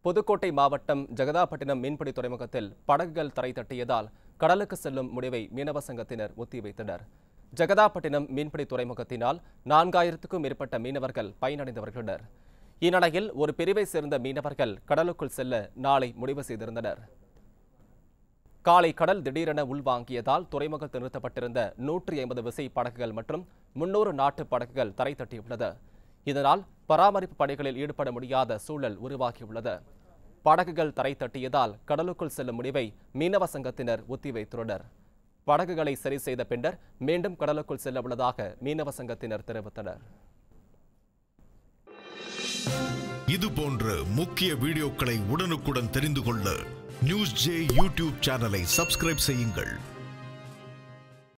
புதுக்கோட்டை மாவட்டம் ஜெகதாப்பட்டினம் மீன்பிடி துறைமுகத்தில் படகுகள் தரை தட்டியதால் கடலுக்கு செல்லும் முடிவை மீனவ சங்கத்தினர் ஒத்திவைத்தனர் ஜெகதாப்பட்டினம் மீன்பிடி துறைமுகத்தினால் நான்காயிரத்துக்கும் மேற்பட்ட மீனவர்கள் பயனடைந்து வருகின்றனர் இந்நிலையில் ஒரு பிரிவை சேர்ந்த மீனவர்கள் கடலுக்குள் செல்ல நாளை முடிவு செய்திருந்தனர் காலை கடல் திடீரென உள்வாங்கியதால் துறைமுகத்தில் நிறுத்தப்பட்டிருந்த நூற்றி ஐம்பது விசை படகுகள் மற்றும் முன்னூறு நாட்டு படகுகள் தரை தட்டியுள்ளது இதனால் பராமரிப்பு பணிகளில் ஈடுபட முடியாத சூழல் உருவாகியுள்ளது படகுகள் தரை தட்டியதால் கடலுக்குள் செல்லும் முடிவை மீனவ சங்கத்தினர் ஒத்திவைத்துள்ளனர் படகுகளை சரி செய்த பின்னர் மீண்டும் கடலுக்குள் செல்ல உள்ளதாக மீனவ சங்கத்தினர் தெரிவித்தனர் இது போன்ற முக்கிய வீடியோக்களை உடனுக்குடன் தெரிந்து கொள்ள நியூஸ் ஜே யூடியூப் சேனலை சப்ஸ்கிரைப் செய்யுங்கள்